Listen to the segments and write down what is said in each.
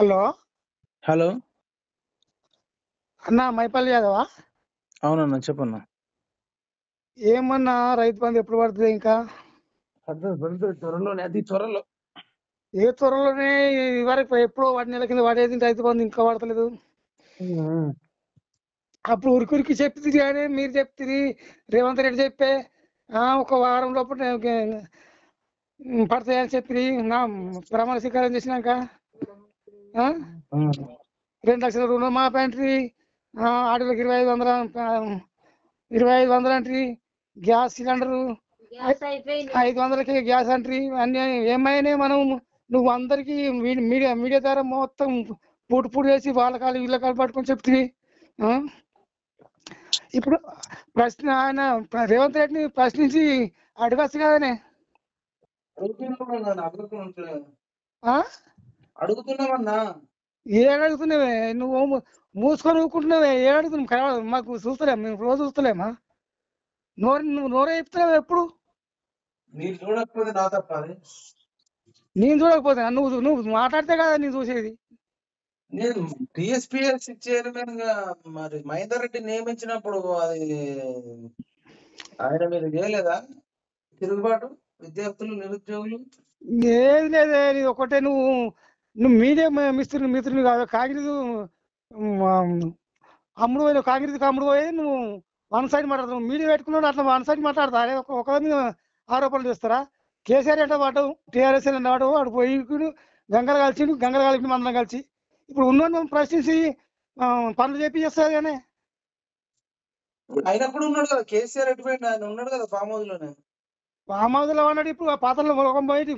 Hello hello అన్న మైపల్లి యాదవా అవునన్నా చెప్పన్నా ఏమన్నా రైతు బంధు ఎప్పుడు పడుతుంది ఇంకా పడుతుంది పడుతుంది త్వరలోనే అది త్వరలో ఏ త్వరలోనే వరకు ఎప్పుడో వాటి నెల కింద పడేది రైతు బంధు ఇంకా పడతలేదు అప్పుడు ఉరికి ఉరికి చెప్తుంది కానీ మీరు చెప్తుంది రేవంత్ రెడ్డి చెప్పే ఆ, ఒక వారం లోపల పడతాయని చెప్పి నా ప్రమాణ స్వీకారం చేసినాక ఆ, రెండు లక్షల రుణమాఫీ అంటారు ఆడలకు ఇరవై ఐదు వందల ఆ, ఇరవై ఐదు వందలు అంటారు గ్యాస్ సిలిండరు గ్యాస్ అయిపోయింది ఐదు వందలకి గ్యాస్ అంటారు అన్ని ఏమైనా మనం నువ్వు అందరికి మీడియా మీడియా ద్వారా మొత్తం పూట పూట వేసి వాళ్ళ కాలు వీళ్ళ కాలు పట్టుకొని చెప్తుంది ఇప్పుడు ప్రశ్న ఆయన ప్ర- రేవంత్ రెడ్డిని ప్రశ్నించి అడగచ్చు కదనే ఆ? అడుగుతున్నామన్నా ఏ అడుగుతున్నావే నువ్వు ము- మూసుకొని ఊరుకుంటున్నావే ఏ అడుగుతున్నావు కనబడదు మాకు చూస్తలేము మేము రోజు చూస్తలేమా నోరు నువ్వు నోరే చెప్తున్నావు ఎప్పుడు మీరు చూడకపోతే నా తప్ప అది నేను చూడకపోతే నువ్వు నువ్వు మాట్లాడితే కదా నేను చూసేది నేను టిఎస్పిఎస్ చైర్మన్ గా మరి మహేందర్ రెడ్డి నియమించినప్పుడు అది ఆయన మీద చేయలేదా తిరుగుబాటు విద్యార్థులు నిరుద్యోగులు ఏది లేదే నీ ఒకటే నువ్వు నువ్వు మీడియా మిస్త్రి మిత్రులు కాదు కాగిరి అమ్ముడు పోయి కాగిరికి అమ్ముడు పోయి నువ్వు వన్ సైడ్ మాట్లాడుతున్నావు మీడియా పెట్టుకున్నాడు అట్లా వన్ సైడ్ మాట్లాడతా అరే ఒక ఒక మీద ఆరోపణలు చేస్తారా కేసీఆర్ అంటే వాడు టీఆర్ఎస్ వాడు వాడు పోయి గంగలు కలిసిండు గంగలు కలిపి మందరం కలిసి ఇప్పుడు ఉన్న ప్రశ్నించి ఆ, పనులు చేపి చేస్తారు కానీ ఆయన కూడా ఉన్నాడు కదా కేసీఆర్ ఎటుపోయింది ఆయన ఉన్నాడు కదా ఫామ్ హౌస్ లోనే పామాదులో ఉన్నాడు ఇప్పుడు ఆ పాత్రలో మొలకం పోయి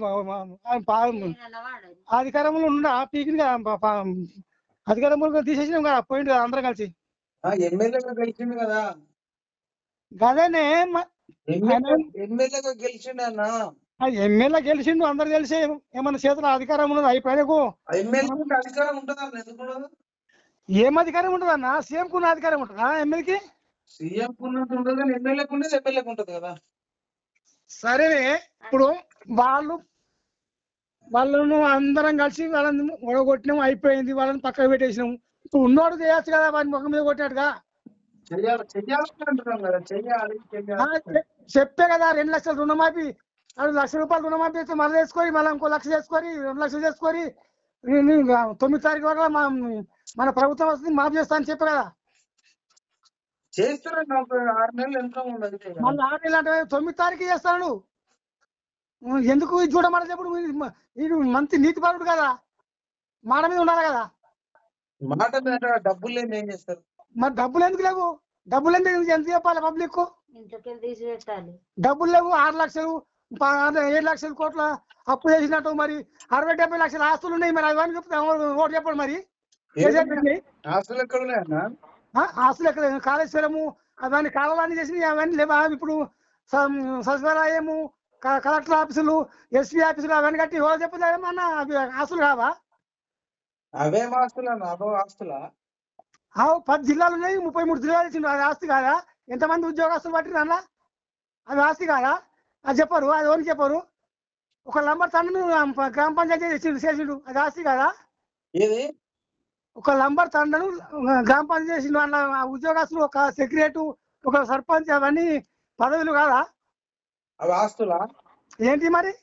అధికారంలో ఉన్న పీకిని కదా పా- పా- అధికారంలో తీసేసినాం కదా పోయింది కదా అందరం కలిసి ఆ ఎమ్మెల్యేగా గెలిచిండు కదా గదేనే మ- ఎమ్మెల్యే ఎమ్మెల్యేగా గెలిచిండు అన్న ఆ ఎమ్మెల్యే గెలిచిండు అందరు తెలిసి ఏమన్నా చేతుల అధికారం ఉన్నది అయిపోయినకు ఎమ్మెల్యేకి అధికారం ఉంటుందా ఎందుకు ఉండదు ఏం అధికారం ఉంటుంది అన్న సీఎం కున్న అధికారం ఉంటుందా ఎమ్మెల్యేకి సీఎం ఉన్నట్టు ఉండదు కానీ ఎమ్మెల్యేకి ఉండేది ఎమ్మెల్యేకి ఉంటది కదా సరే ఇప్పుడు వాళ్ళు వాళ్ళను అందరం కలిసి వాళ్ళని ఒడగొట్టినాం అయిపోయింది వాళ్ళని పక్కకు పెట్టేసినాం ఇప్పుడు ఉన్నోడు చేయొచ్చు కదా వాని ముఖం మీద కొట్టినట్టుగా చెయ్యాలి చెయ్యాలి అంటున్నాం కదా చెయ్యాలి ఆ, చెయ్యాలి చె- చెప్పే కదా రెండు లక్షలు రుణమాఫీ అది లక్ష రూపాయలు రుణమాఫీ చేస్తే మళ్ళీ వేసుకొని మళ్ళీ ఇంకో లక్ష చేసుకొని రెండు లక్షలు చేసుకొని నీ- నీ తొమ్మిది తారీఖు వరకు మా మన ప్రభుత్వం వస్తుంది మాఫీ చేస్తా అని చెప్పే కదా చేస్తారండి ఒక ఆరు నెలలు ఎంత ఉండదు అంతే కదా. మళ్ళీ ఆరు నెలలు అంటే తొమ్మిది తారీఖు చేస్తాను నువ్వు. నువ్వు ఎందుకు ఇది చూడమని ఇప్పుడు ఇది మంచి నీతిపరుడు కదా మాట మీద ఉండాలి కదా మాట మీద డబ్బులు లేని ఏం చేస్తారు మరి డబ్బులు ఎందుకు లేవు డబ్బులు ఎందుకు ఎంత చెప్పాలి పబ్లిక్ ఇంట్లోకి తీసి పెట్టాలి డబ్బులు లేవు ఆరు లక్షలు ప- అదే ఏడు లక్షల కోట్ల అప్పు చేసినట్టు మరి అరవై డెబ్బై లక్షల ఆస్తులు ఉన్నాయి మరి అవన్నీ చెప్తే ఓటు చెప్పండి మరి కేసీఆర్ గారికి. ఆస్తులు ఎక్కడ ఉన్నాయన్న ఆ, ఆస్తులు ఎక్కడ కాళేశ్వరము అవన్నీ కాలాలన్నీ చేసినవి అవన్నీ లేవా ఇప్పుడు స- సచివాలయము క- కలెక్టర్ ఆఫీసులు ఎస్పీ ఆఫీసులు అవన్నీ కట్టి ఎవరు చెప్పలేమన్నా అవి ఆస్తులు కావా అవేం ఆస్తులు అన్న అవో ఆస్తులా ఆ, పది జిల్లాలు ఉన్నాయి ముప్పై మూడు జిల్లాలు ఇచ్చిండు అది ఆస్తి కాదా ఎంతమంది ఉద్యోగస్తులు పట్టిన అలా అది ఆస్తి కాదా అది చెప్పరు అది ఎవరికి చెప్పరు ఒక లంబర్ తండ్రి గ్రామ పంచాయతీ చేసిండు చేసిండు అది ఆస్తి కాదా ఏది ఒక లంబర్ తండను గ్రామ పంచాయతీ చేసిండు అన్న ఆ ఉద్యోగస్తులు ఒక సెక్రటరీ ఒక సర్పంచ్ అవన్నీ పదవులు కాదా అవి ఆస్తులా ఏంటి మరి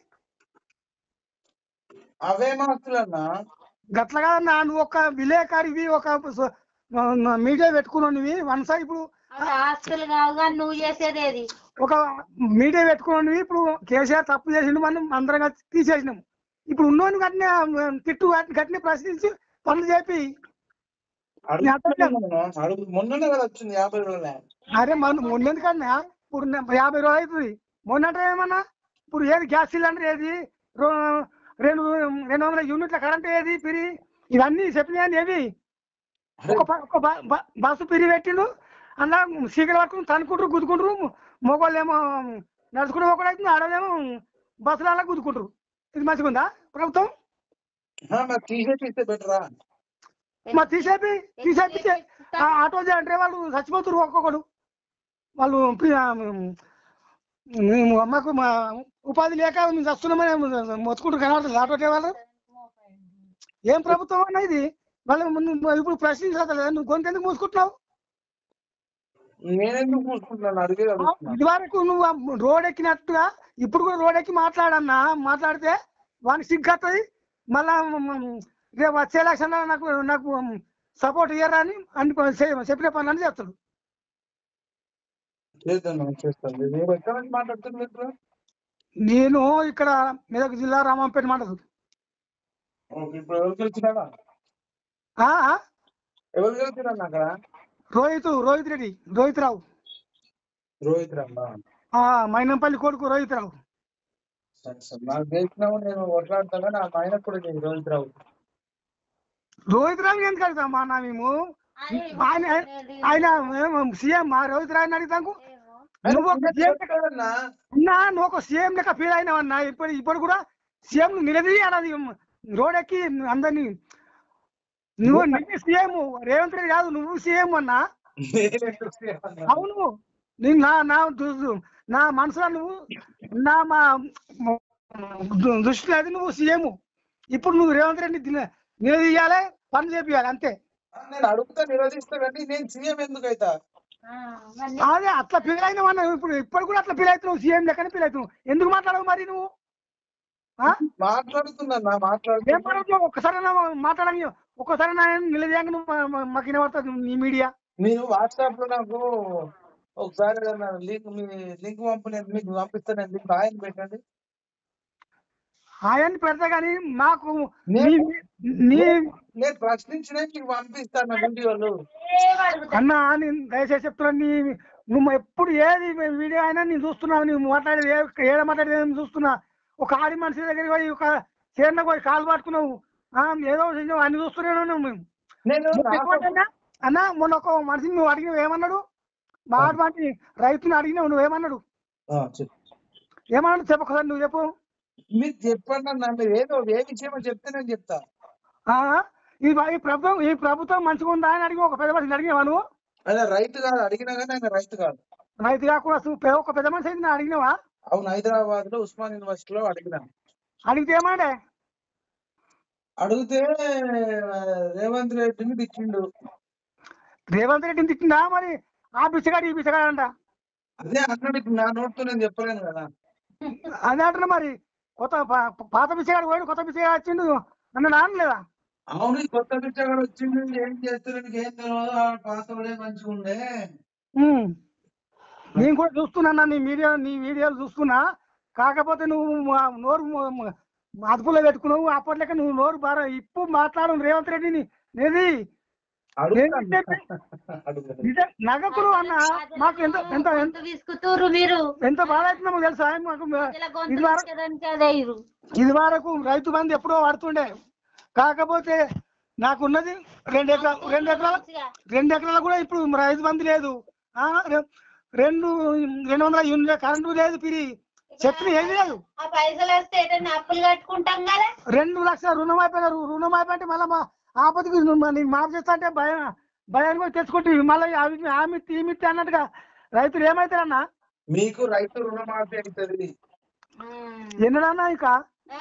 అవేం ఆస్తులు అన్న గట్ల కాదన్నా నువ్వు ఒక విలేకరివి ఒక స- మీడియా పెట్టుకున్నవి వన్ సైడ్ ఇప్పుడు అవి ఆస్తులు కావు కానీ నువ్వు చేసేది ఏది ఒక మీడియా పెట్టుకున్నవి ఇప్పుడు కేసీఆర్ తప్పు చేసిండు మనం అందరం కలిసి తీసేసినాం ఇప్పుడు ఉన్నోని గట్టిన తిట్టు గట్టిన ప్రశ్నించి పనులు చెప్పి అడుగుతున్నాను. అడుగు మొన్ననే కదా వచ్చింది యాభై రోజులే అరే మన మొన్నెందుకన్నా ఇప్పుడు నే- యాభై రోజులు అవుతుంది మొన్న అంటే ఏమన్నా ఇప్పుడు ఏది గ్యాస్ సిలిండర్ ఏది రో- రెండు రెండు వందల యూనిట్ల కరెంట్ ఏది పిరి ఇవన్నీ చెప్పినాయని ఏవి ఒక బ- ఒక బ- బ- బస్సు పిరి పెట్టిండు అలా సీకలు పట్టుకుని తనుకుంటారు గుద్దుకుంటారు మగవాళ్ళు ఏమో నడుచుకుంటూ ఒకటి అవుతుంది ఆడవాళ్ళేమో బస్సులలో గుద్దుకుంటారు ఇది మంచిగా ఉందా ప్రభుత్వం ఆ, మరి తీసేసి ఇస్తే బెటరా మా తీసేపి తీసేపి ఆ ఆటో అంటే వాళ్ళు చచ్చిపోతారు ఒక్కొక్కడు వాళ్ళు ప్రి- ఆ, మేము మాకు మా ఉపాధి లేక మేము చస్తున్నామని మొత్తుకుంటూ కనబడుతుంది ఆటో వాళ్ళు ఏం ప్రభుత్వం అన్న ఇది మళ్ళీ నువ్వు ఇప్పుడు ప్రశ్నించలేదు నువ్వు గొంతెందుకు మూసుకుంటున్నావు నేనెందుకు మూసుకుంటున్నాను అడిగే అడుగుతున్నా ఇది వరకు నువ్వు ఆ రోడ్ ఎక్కినట్టుగా ఇప్పుడు కూడా రోడ్ ఎక్కి మాట్లాడన్నా మాట్లాడితే వానికి సిగ్గు వస్తుంది మళ్ళా రేపు వచ్చే ఎలక్షన్ నాకు నాకు సపోర్ట్ ఇయ్యరా అని అన్ని పనులు చేయ- చెప్పిన పనులన్నీ చేస్తాడు చేద్దాం చేస్తాను నేను ఎక్కడ నుంచి మాట్లాడుతున్నా ఇప్పుడు నేను ఇక్కడ మెదక్ జిల్లా రామంపేట మండలం ఓకే, ఇప్పుడు ఎవరు గెలిచినాడా ఆ, ఆ? ఎవరు గెలిచినా అక్కడ రోహిత్ రోహిత్ రెడ్డి రోహిత్ రావు రోహిత్ రామ్మా ఆ, మైనంపల్లి కొడుకు రోహిత్ రావు సరే సరే నాకు తెలిసినావు నేను కొట్లాడతాను నా ఆయన కూడా నేను రోహిత్ రావు రోహిత్ రావు ఎందుకు అడుగుతామా నా మేము ఆయన ఆయన సీఎం మా రోహిత్ రావుని అడుగుతాకు నువ్వు ఒక సీఎం కదన్నా అన్నా నువ్వు ఒక సీఎం లెక్క ఫీల్ అయినావన్నా ఇప్పుడు ఇప్పుడు కూడా సీఎం నిలదీ అన్నది రోడ్ ఎక్కి అందరినీ నువ్వు నువ్వు సీఎం రేవంత్ రెడ్డి కాదు నువ్వు సీఎం అన్నా నేనెందుకు చేయాలన్నా? అవును నేను నా నా దు- నా మనసులో నువ్వు నా మా దు- దృష్టిలో అది నువ్వు సీఎం ఇప్పుడు నువ్వు రేవంత్ రెడ్డి దిన- నిలదీయాలి పని చేపియాలి అంతే నేను అడుగుతా నిరోధిస్తా కానీ నేను సీఎం ఎందుకు అవుతా అదే అట్లా ఫీల్ అయినావన్నా ఇప్పుడు ఇప్పుడు కూడా అట్లా ఫీల్ అవుతున్నావు సీఎం లెక్కనే ఫీల్ అవుతున్నావు ఎందుకు మాట్లాడవు మరి నువ్వు ఆ? మాట్లాడుతున్నా నా ఏం మాట్లాడుతున్నా మాట్లాడుతున్నావు ఒక్కసారి మాట్లాడని ఒక్కసారి నా నిలదీయంగా నువ్వు మా- మా- మాకు వినబడుతుంది నీ మీడియా మీరు వాట్సాప్ లో నాకు ఒకసారి ఏదైనా లింక్ మీ లింక్ పంపలేదు మీకు పంపిస్తాను లింక్ ఆయన పెట్టండి ఆయన్ని పెడతా కానీ మాకు నేను- నీ- నీ నేను ప్రశ్నించిన మీకు పంపిస్తాను వీడియోలు అన్న నేను దయచేసి చెప్తున్నా నీ నువ్వు ఎప్పుడు ఏది వీడియో అయినా నేను చూస్తున్నావు నువ్వు మాట్లాడేది ఏ- ఏడ మాట్లాడేది నేను చూస్తున్నా ఒక ఆడి మనిషి దగ్గరికి పోయి ఒక చీరలో పోయి కాలు పట్టుకున్నావు ఆ, ఏదో చేసినావు అన్ని చూస్తూనే ఉన్నావు మేము నేను మొన్న ఏమంటున్నా? అన్న మొన్న ఒక మనిషిని నువ్వు అడిగినావు ఏమన్నాడు మాట్లాడి రైతుని అడిగినావు నువ్వేమన్నాడు ఆ, చెప్పు. ఏమన్నాడు చెప్పకసారి నువ్వు చెప్పు మీరు చెప్పండి అన్న మీరు ఏదో ఏ విషయమో చెప్తే నేను చెప్తా ఆ, ఈ ఈ ప్రభుత్వం ఈ ప్రభుత్వం మంచిగా ఉందా అని అడిగి ఒక పెద్ద మనిషిని అడిగినావా నువ్వు ఆయన రైతు కాదు అడిగినా కానీ ఆయన రైతు కాదు రైతు కాకుండా అసలు పె- ఒక పెద్ద మనిషి అయితే అడిగినావా అవును హైదరాబాద్ లో ఉస్మాన్ యూనివర్సిటీలో అడిగినా అడిగితే ఏమాడే అడిగితే ఆ, రేవంత్ రెడ్డిని తిట్టిండు రేవంత్ రెడ్డిని తిట్టిందా మరి ఆ బిచ్చగాడు ఈ బిచ్చగాడు అంట అదే అన్నాడు ఇప్పుడు నా నోటితో నేను చెప్పలేను కదా అదే అంటున్నా మరి కొత్త పా- పాత బిచ్చగాడు పోయాడు కొత్త బిచ్చగాడు వచ్చిండు అన్న అనలేదా అవును ఈ కొత్త పిచ్చగాడు వచ్చిండు ఏం చేస్తున్నాడు నీకు ఏం తెలియదు ఆ పాతవాడే మంచిగా ఉండే ఉమ్. నేను కూడా చూస్తున్నా నీ వీడియో నీ వీడియోలు చూస్తున్నా కాకపోతే నువ్వు మా నోరు మ- మ- అదుపులో పెట్టుకున్నావు అప్పట్లక నువ్వు నోరు బాగా ఇప్పు మాట్లాడు రేవంత్ రెడ్డిని నేది అడుగుతా ఏంటంటే? అడుగుతా నిజ నగకులు అన్న మాకు ఎంత ఎంత ఎంత గొంతు విసుకుతుర్రు మీరు ఎంత బాధ అవుతుందో తెలుసా మాకు ప్రజల గొంతు ఇది వరకు విసుకడానికి అదే ఇరు ఇది వరకు రైతు బంధు ఎప్పుడో పడుతుండే కాకపోతే నాకున్నది రెండు ఎకరాలు రెండు ఎకరాలు మంచిగా. రెండు ఎకరాలు కూడా ఇప్పుడు రైతు బంధు లేదు ఆ, రె- రెండు రెండు వందల యూనిట్ కరెంటు లేదు పిరి చెట్లు ఏది లేదు ఆ పైసలు వస్తే ఏదైనా అప్పులు కట్టుకుంటాం కదా రెండు లక్షల రుణం అయిపోయినారు రుణం అయిపోయింటే మళ్ళీ మా ఆపదకి నువ్వు నేను మాఫ్ చేస్తా అంటే భయం భయాన్ని కూడా తెచ్చుకుంటే మళ్ళీ అవి ఆమె ఈమిత్తి అన్నట్టుగా రైతులు ఏమవుతారన్నా మీకు రైతు రుణమాఫీ అవుతుంది ఎన్నడన్నా ఇంకా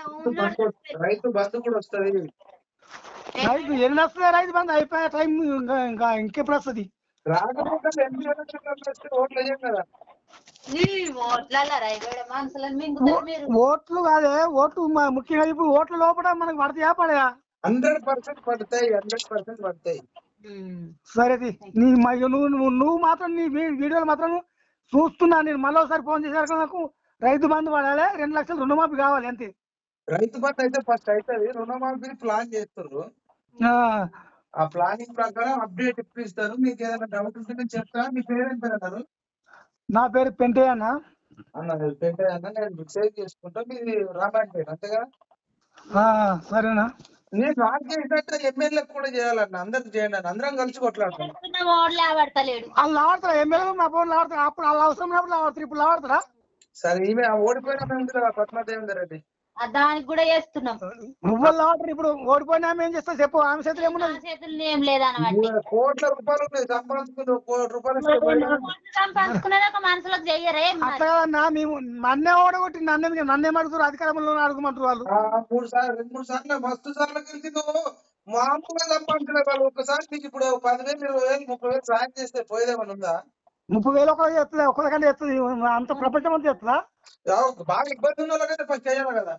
రైతు బంధు కూడా వస్తది రైతు ఎన్ని వస్తుంది రైతు బంధు అయిపోయే టైం ఇంకా ఇంకా ఇంకెప్పుడు వస్తుంది రాకపోతే ఎంపీ ఎలక్షన్లలో వస్తే ఓట్లు వేయం కదా నీ ఓట్లలో రైవేడ మనుషులను మింగుతారు మీరు ఓట్లు కాదే ఓట్లు మ- ముఖ్యంగా ఇప్పుడు ఓట్ల లోపల మనకు పడతాయా పడయా హండ్రెడ్ పర్సెంట్ పడతాయి హండ్రెడ్ పర్సెంట్ పడతాయి సరేది నీ మ- నువ్వు నువ్వు నువ్వు మాత్రం నీ వీ- వీడియోలు మాత్రం చూస్తున్నా నేను మళ్ళీ ఒకసారి ఫోన్ చేశారు నాకు రైతు బంధు పడాలి రెండు లక్షలు రుణమాఫీ కావాలి అంతే రైతు బంధు అయితే ఫస్ట్ అవుతుంది రుణమాఫీ ప్లాన్ చేస్తారు ఆ, ఆ ప్లానింగ్ ప్రకారం అప్డేట్ ఇప్పిస్తారు మీకు ఏదైనా డౌట్ ఉంటే నేను చెప్తా మీ పేరు ఏం పేరు అన్నారు నా పేరు పెంటయ్య అన్న అన్నారు పెంటే అన్న నేను సేవ్ చేసుకుంటా మీది రామాయణ అంతేగా ఆ, సరేనా నేను నాకు చేసినట్టు ఎమ్మెల్యేలకు కూడా చేయాలన్న అందరికి చేయండి అన్న అందరం కలిసి కొట్లాడతాం చెప్తున్న ఓట్లు ఆడతలేడు వాళ్ళు ఆడతారా ఎమ్మెల్యే మా ఫోన్ ఆడతారా అప్పుడు వాళ్ళు అవసరం ఉన్నప్పుడు ఆడతారు ఇప్పుడు ఆడతారా సరే ఈమె ఆ ఓడిపోయిన ఆమె ఉంది కదా పద్మాదేవేందర్ రెడ్డి ఆ దానికి కూడా చేస్తున్నాం నువ్వు లాటరీ ఇప్పుడు ఓడిపోయినా ఆమె ఏం చేస్తావు చెప్పు ఆమె చేతులు నా ఏమున్నది చేతుల్లో ఏం లేదనబట్టి మూడు కోట్ల రూపాయలు ఉన్నాయి సంపాదించుకుని ఒక కోటి రూపాయలు ఇస్తే పోయినా. సంపాదించుకునేది ఒక మనసులకు చెయ్యరే అట్లా కాదన్నా మేము నన్నే ఓడగొట్టి నన్నే నన్నేం అడుగుతారు అధికారంలో అడుగుమంటారు వాళ్ళు ఆ, మూడు సార్లు రెండు మూడు సార్లు మస్తు సార్లు గెలిచి నువ్వు మామూలుగా సంపాదించలే వాళ్ళు ఒక్కసారి నీకు ఇప్పుడు పదివేలు ఇరవై వేలు ముప్పై వేలు సాయం చేస్తే పోయేదేమన్నా ఉందా ముప్పై వేలు ఒకరు చేస్తుంది ఒకరికంటే చేస్తుంది అంత ప్రపంచం అంతా చేస్తుందా యా, బాగా ఇబ్బంది ఉన్న వాళ్ళకైతే ఫస్ట్ చేయాలి కదా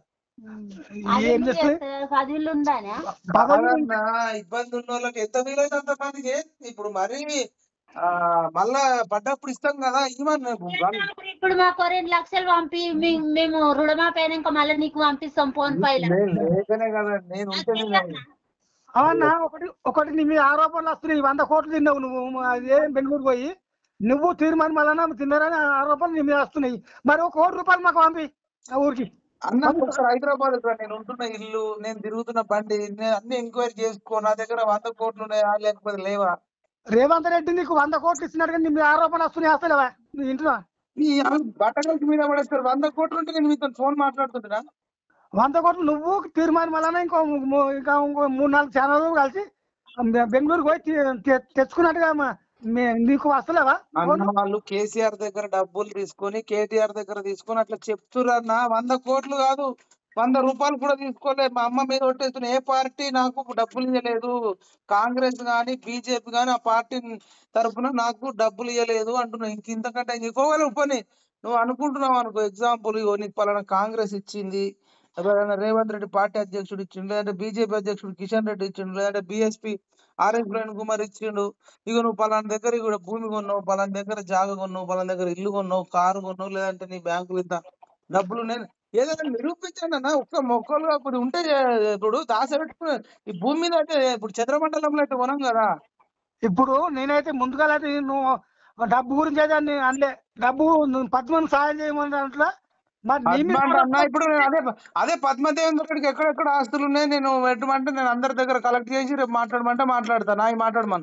ఏం చేస్తుంది పదివేలు ఉందానా పదవి కాదన్నా, ఇబ్బంది ఉన్న వాళ్ళకి ఎంత వీలైనంత మందికి ఇప్పుడు మరీ ఆ మళ్ళా పడ్డప్పుడు ఇస్తాం కదా ఇవ్వమని ఇప్పుడు మాకు రెండు లక్షలు పంపి మీ- మేము రుణమాపి అయినాక మళ్ళీ నీకు పంపిస్తాం ఫోన్ పైల లేకనే కదా నేను ఉంటే నేను- అవునా ఒకటి ఒకటి నీ మీద ఆరోపణలు వస్తున్నాయి వంద కోట్లు తిన్నావు నువ్వు అదే బెంగళూరు పోయి నువ్వు తీర్మానం వలన తిన్నారని ఆరోపణలు నీ మీద వస్తున్నాయి మరి ఒక కోటి రూపాయలు మాకు పంపి ఆ ఊరికి అన్న ఒకసారి హైదరాబాద్ రా నేను ఉంటున్న ఇల్లు నేను తిరుగుతున్న బండి నేను అన్ని ఎంక్వైరీ చేసుకో నా దగ్గర వంద కోట్లు ఉన్నాయా లేకపోతే లేవా రేవంత్ రెడ్డి నీకు వంద కోట్లు ఇచ్చినట్టు నీ మీద ఆరోపణ వస్తున్నాయి అసలేవా నువ్వు ఇంటున్నా ఈ బట్టగలికి మీద పడేస్తారు వంద కోట్లు ఉంటే నేను మీతో ఫోన్ మాట్లాడుతుంటున్నా వంద కోట్లు నువ్వు తీర్మానం వలన ఇంకో ము- ఇంకా ఇంకో మూడు నాలుగు ఛానల్ కలిసి బె- బెంగళూరు పోయి తె- తె- తెచ్చుకున్నట్టుగా మా- మే- నీకు వస్తలేవా అన్న వాళ్ళు కేసీఆర్ దగ్గర డబ్బులు తీసుకొని కేటీఆర్ దగ్గర తీసుకొని అట్లా చెప్తురన్న వంద కోట్లు కాదు వంద రూపాయలు కూడా తీసుకోలే మా అమ్మ మీద కొట్టేస్తున్న ఏ పార్టీ నాకు డబ్బులు ఇవ్వలేదు కాంగ్రెస్ గాని బీజేపీ గాని ఆ పార్టీ తరఫున నాకు డబ్బులు ఇవ్వలేదు అంటున్నా ఇంక ఇంతకంటే ఇంకోవేళ పని నువ్వు అనుకుంటున్నావు అనుకో ఎగ్జాంపుల్ ఇగో నీకు పలానా కాంగ్రెస్ ఇచ్చింది ఎవరైనా రేవంత్ రెడ్డి పార్టీ అధ్యక్షుడు ఇచ్చిండు లేదంటే బీజేపీ అధ్యక్షుడు కిషన్ రెడ్డి ఇచ్చిండు లేదంటే బీఎస్పీ ఆర్ఎస్ ప్రవీణ్ కుమార్ ఇచ్చిండు ఇక నువ్వు పలానా దగ్గర కూడా భూమి కొన్నావు పలానా దగ్గర జాగ కొన్నావు పలానా దగ్గర ఇల్లు కొన్నావు కారు కొన్నావు లేదంటే నీ బ్యాంకులు ఇంత డబ్బులు నేను ఏదైనా నిరూపించండి అన్న ఒక్క మొక్కలు ఇప్పుడు ఉంటే ఇప్పుడు దాసపెట్టుకుని ఈ భూమి మీద అయితే ఇప్పుడు చంద్రమండలంలో అయితే కొనం కదా ఇప్పుడు నేనైతే ముందుగా అయితే నువ్వు డబ్బు గురించి అయితే అన్ని అనలే డబ్బు నువ్వు పద్మని సాయం చేయమని దాంట్లో మరి నీ మీద పద్మ అన్న ఇప్పుడు నేను అదే అదే పద్మదేవేంద్ర రెడ్డికి ఎక్కడెక్కడ ఆస్తులు ఉన్నాయి నేను పెట్టమంటే నేను అందరి దగ్గర కలెక్ట్ చేసి రేపు మాట్లాడమంటే మాట్లాడతా నాయి మాట్లాడమను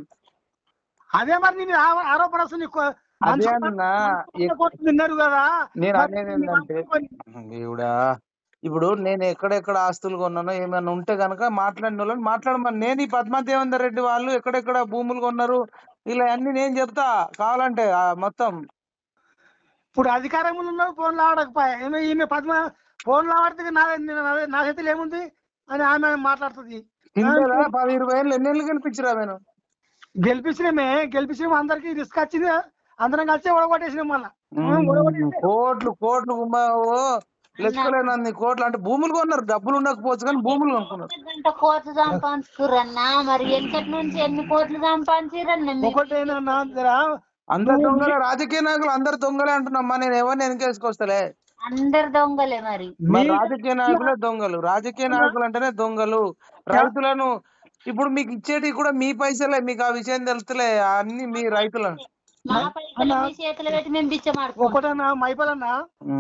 అదే మరి నీ మీద ఆరో- ఆరోపణ వస్తుంది నీకు అదే మనుషులు అన్న వంద కోట్లు తిన్నారు కదా నేను మరి అనేది నీ ఏంటంటే వంద దేవుడా ఇప్పుడు నేను ఎక్కడెక్కడ ఆస్తులు కొన్నానో ఏమైనా ఉంటే గనక మాట్లాడిన వాళ్ళని మాట్లాడమని నేను ఈ పద్మదేవేందర్ రెడ్డి వాళ్ళు ఎక్కడెక్కడ భూములు కొన్నారు ఇలా అన్ని నేను చెప్తా కావాలంటే ఆ మొత్తం ఇప్పుడు అధికారంలో ఉన్నావు ఫోన్ లావడకపోయా ఏమో ఈమె పద్మ ఫోన్ లావడితే నా నా- నా చేతిలో ఏముంది అని ఆమె మాట్లాడుతుంది తింటేదా పది ఇరవై ఏళ్ళు ఎన్ని ఏళ్ళు గెలిపించరా నేను గెలిపించినామే గెలిపించినాం అందరికి రిస్క్ వచ్చింది అందరం కలిసి ఓడగొట్టేసినాం మళ్ళా ఓడగొట్టేసి కోట్లు కోట్లు గుమ్మావో లెక్కలేనన్ని కోట్లు అంటే భూములు కొన్నారు డబ్బులు ఉండకపోవచ్చు కానీ భూములు కొనుక్కున్నారు గంట కోట్లు సంపాదించుకురన్నా మరి వెనకటి నుంచి ఎన్ని కోట్లు సంపాదించిరన్న మీరు? ఒకటి ఏంటన్నా జరా అందరు దొంగలే రాజకీయ నాయకులు అందరు దొంగలే అంటున్నామ్మా నేను ఎవరిని వెనకేసుకొస్తలే అందరు దొంగలే మరి మరి మీ- రాజకీయ నాయకులే దొంగలు రాజకీయ నాయకులు అంటేనే దొంగలు రైతులను ఇప్పుడు మీకు ఇచ్చేటి కూడా మీ పైసలే మీకు ఆ విషయం తెలుస్తలే అన్ని మీ రైతులను మా పైసలు మీ చేతులు పెట్టి మేము బిచ్చమాడుకుంటాం ఒకటన్నా మైపలన్నా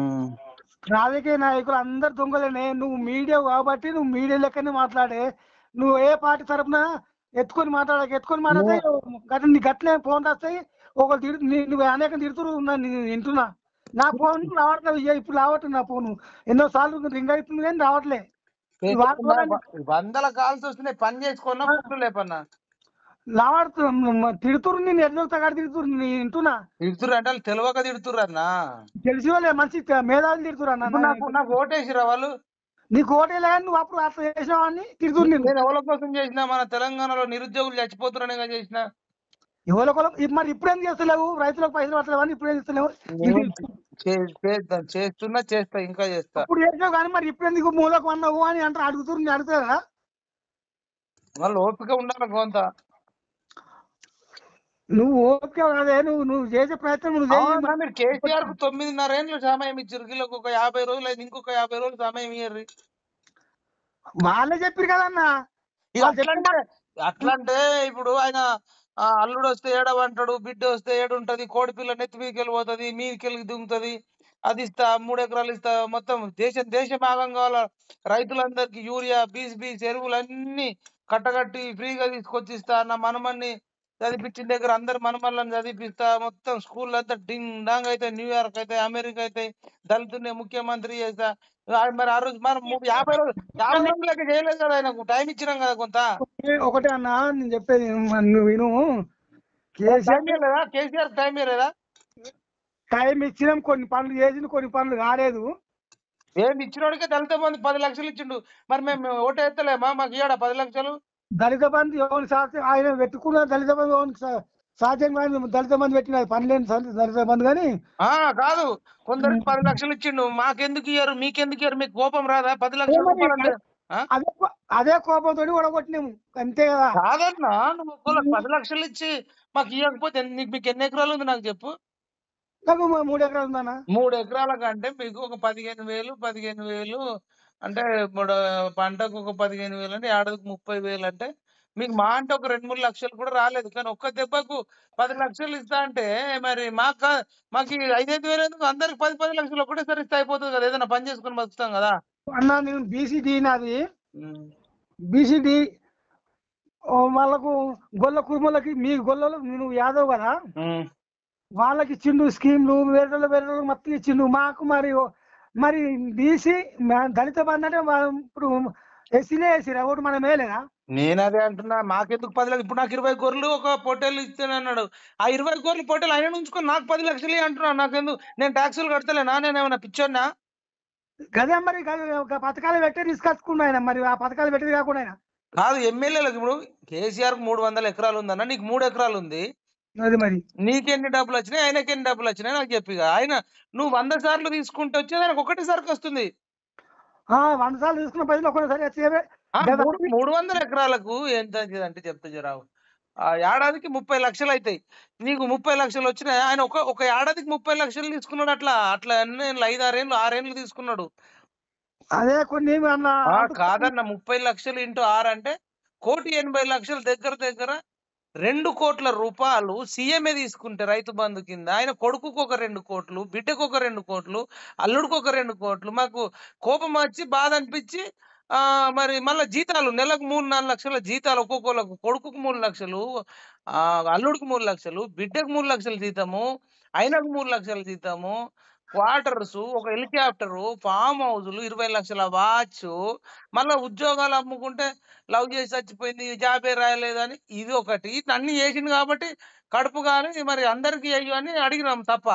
రాజకీయ నాయకులు అందరు దొంగలేనే నువ్వు మీడియా కాబట్టి నువ్వు మీడియా లెక్కనే మాట్లాడే నువ్వు ఏ పార్టీ తరపున ఎత్తుకొని మాట్లాడక ఎత్తుకొని మాట్లాడితే గట్ల నీ గట్లే ఫోన్ వస్తాయి ఒకరు తిడు నీ- నువ్వు అనేక తిడుతురు నేను వింటున్నా నా ఫోన్ రావట్లేదు ఇయ్య, ఇప్పుడు రావట్లేదు నా ఫోన్ ఎన్నో సార్లు రింగ్ అవుతుంది కానీ రావట్లే ఈ వాడుకోవడానికి వందల కాల్స్ వస్తున్నాయి పని చేసుకున్నా ఫుడ్ లేపన్నా లావాడుతు తిడుతురు నేను ఎన్నో తగాడు తిడుతురు నేను వింటున్నా తిడుతురు అంటే వాళ్ళు తెలియక తిడుతురు అన్న తెలిసి వాళ్ళే మంచి మేధావులు తిడుతురు ఇప్పుడు అన్న నాకు నాకు ఓటేసిరా వాళ్ళు నీకు ఓటేలే కానీ నువ్వు అప్పుడు అట్లా చేసినావని తిడుతురు నేను నేను ఎవరి కోసం చేసిన మన తెలంగాణలో నిరుద్యోగులు చచ్చిపోతున్నారనే కదా చేసిన ఎవరో ఒకరు ఇప్ మరి ఇప్పుడు ఏం చేస్తలేవు రైతులకు పైసలు పట్టలేవు అని ఇప్పుడు ఏం చేస్తలేవు నేను చే- చేద్దాం చేస్తున్నా చేస్తా ఇంకా చేస్తా అప్పుడు చేసినావు కానీ మరి ఇప్పుడు ఎందుకు మూలకు అన్నావు అని అంటారు అడుగుతున్నారు నేను అడుగుతా కదా వాళ్ళు ఓపిక ఉండాలి కొంత నువ్వు ఓపిక అదే నువ్వు నువ్వు చేసే ప్రయత్నం నువ్వు అవునా, చేయి మీరు కేసీఆర్ కు తొమ్మిదిన్నర ఏళ్ళు సమయం ఇచ్చారు వీళ్ళకి ఒక యాభై రోజులు అయింది ఇంకొక యాభై రోజులు సమయం ఇయ్యర్రి వాళ్ళే చెప్పారు కదన్నా ఇక అట్లంటే అట్లంటే ఇప్పుడు ఆయన ఆ, అల్లుడు వస్తే ఏడవంటాడు బిడ్డ వస్తే ఏడుంటది కోడి పిల్ల నెత్తి మీదకి వెళ్ళిపోతుంది మీదకి దిగుతుంది అది ఇస్తా మూడు ఎకరాలు ఇస్తా మొత్తం దేశం దేశం ఆగం కావాల రైతులందరికి యూరియా బీస్ బీస్ ఎరువులు అన్ని కట్టగట్టి ఫ్రీగా తీసుకొచ్చి ఇస్తా నా మనమన్ని చదివించిన దగ్గర అందరు మనమల్ని చదివిపిస్తా మొత్తం స్కూల్ అంతా డింగ్ డాంగ్ అయితే న్యూయార్క్ అయితే అమెరికా అయితే దళితున్నే ముఖ్యమంత్రి చేస్తా ఆ, మరి ఆ రోజు మనం ము- యాభై రోజులు యాభై రోజులు లెక్క చేయలేదు కదా ఆయనకు టైం ఇచ్చినాం కదా కొంత ఒకటే అన్న నేను చెప్పేది మ- నువ్వు విను టైం కేసీఆర్ ఇవ్వలేదా కేసీఆర్ టైం ఇవ్వలేదా టైం ఇచ్చినాం కొన్ని పనులు చేసింది కొన్ని పనులు కాలేదు ఏంది ఇచ్చినోడికే దళిత మంది పది లక్షలు ఇచ్చిండు మరి మేము ఓటు ఎత్తలేమా మాకు ఇయ్యాడా పది లక్షలు దళిత బంధు ఎవరు సాధ్యం ఆయన పెట్టుకున్న దళిత బంధు ఎవరికి సా- సాధ్యం కాని దళిత బంధు పెట్టిన పని లేని స- దళిత బంధు కానీ ఆ కాదు కొందరికి పది లక్షలు ఇచ్చిండు మాకెందుకు ఇయ్యారు మీకెందుకు ఇయ్యారు మీకు కోపం రాదా పది లక్షల ఏమని? రూపాయలు అంటే ఆ? అదే కో- అదే కోపంతో ఓడగొట్టినాము అంతే కదా కాదన్నా నువ్వు ఒకవేళ పది లక్షలు ఇచ్చి మాకు ఇవ్వకపోతే ఎన్ని- నీకు మీకు ఎన్ని ఎకరాలు ఉంది నాకు చెప్పు నాకు మ- మూడు ఎకరాలు ఉందన్న మూడు ఎకరాల కంటే మీకు ఒక పదిహేను వేలు పదిహేను వేలు అంటే ఇప్పుడు పంటకు ఒక పదిహేను వేలు అంటే ఏడాదికి ముప్పై వేలు అంటే మీకు మా అంటే ఒక రెండు మూడు లక్షలు కూడా రాలేదు కానీ ఒక్క దెబ్బకు పది లక్షలు ఇస్తా అంటే మరి మాకు కా- మాకు ఈ ఐదైదు వేలు ఎందుకు అందరికి పది పది లక్షలు ఒకటేసారి ఇస్తే అయిపోతుంది కదా ఏదైనా పని చేసుకుని బతుకుతాం కదా అన్న నేను బీసీడీ నాది బీసీడీ వాళ్ళకు గొల్ల కుర్మలకి మీ గొల్లలు నువ్వు యాదవ్ కదా ఉమ్. వాళ్ళకి ఇచ్చిండు స్కీమ్లు వేరే వేరే మొత్తం ఇచ్చిండు మాకు మరి మరి బీసీ దళిత బంధు అంటే వా- ఇప్పుడు ఎస్సీనే వేసిరా ఓటు మనం వేయలేదా నేను అదే అంటున్నా మాకెందుకు పది లక్షలు ఇప్పుడు నాకు ఇరవై గొర్రెలు ఒక పొట్టేలు ఇస్తాను అన్నాడు ఆ ఇరవై గొర్రెలు పొట్టేలు ఆయన ఉంచుకొని నాకు పది లక్షలు ఇయ్యి అంటున్నా నాకెందుకు నేను ట్యాక్సులు కడతలేనా నేను ఏమైనా పిచ్చోన్నా గదే మరి గదే ఒక పథకాలు పెట్టి తీసుకొచ్చుకున్నా ఆయన మరి ఆ పథకాలు పెట్టి కాకుండా ఆయన కాదు ఎమ్మెల్యేలకు ఇప్పుడు కేసీఆర్ మూడు వందల ఎకరాలు ఉందన్న నీకు మూడు ఎకరాలు ఉంది అది మరి నీకెన్ని డబ్బులు వచ్చినాయి ఆయనకి ఎన్ని డబ్బులు వచ్చినాయి నాకు చెప్పి ఇక. ఆయన నువ్వు వంద సార్లు తీసుకుంటే వచ్చేది ఆయనకు ఒకటి సరికి వస్తుంది ఆ వంద సార్లు తీసుకున్న పైసలు ఒకసారి వచ్చేవే ఆ, గదా. మూడు మూడు వందల ఎకరాలకు ఎంత అవుతుంది అంటే చెప్తా జరావు ఆ ఏడాదికి ముప్పై లక్షలు అవుతాయి నీకు ముప్పై లక్షలు వచ్చినాయి ఆయన ఒక ఒక ఏడాదికి ముప్పై లక్షలు తీసుకున్నాడు అట్లా అట్లా అన్ని ఐదు ఆరేళ్ళు ఆరేళ్ళు తీసుకున్నాడు అదే కొన్ని అన్న ఆ, కాదన్న ముప్పై లక్షలు ఇంటూ ఆరు అంటే కోటి ఎనభై లక్షలు దగ్గర దగ్గర రెండు కోట్ల రూపాయలు సీఎంఏ తీసుకుంటే రైతు బంధు కింద ఆయన కొడుకుకు ఒక రెండు కోట్లు బిడ్డకు ఒక రెండు కోట్లు అల్లుడికి ఒక రెండు కోట్లు మాకు కోపం వచ్చి బాధ అనిపించి ఆ మరి మళ్ళీ జీతాలు నెలకు మూడు నాలుగు లక్షల జీతాలు ఒక్కొక్కళ్ళకు కొడుకుకు మూడు లక్షలు ఆ అల్లుడికి మూడు లక్షలు బిడ్డకు మూడు లక్షల జీతము ఆయనకు మూడు లక్షల జీతము క్వార్టర్స్ ఒక హెలికాప్టరు ఫామ్ హౌజులు ఇరవై లక్షల వాచ్ మళ్ళా ఉద్యోగాలు అమ్ముకుంటే లవ్ చేసి చచ్చిపోయింది జాబే రాయలేదు అని ఇది ఒకటి ఇట్లా అన్ని చేసింది కాబట్టి కడుపు కానీ మరి అందరికి అయ్యో అని అడిగినాం తప్ప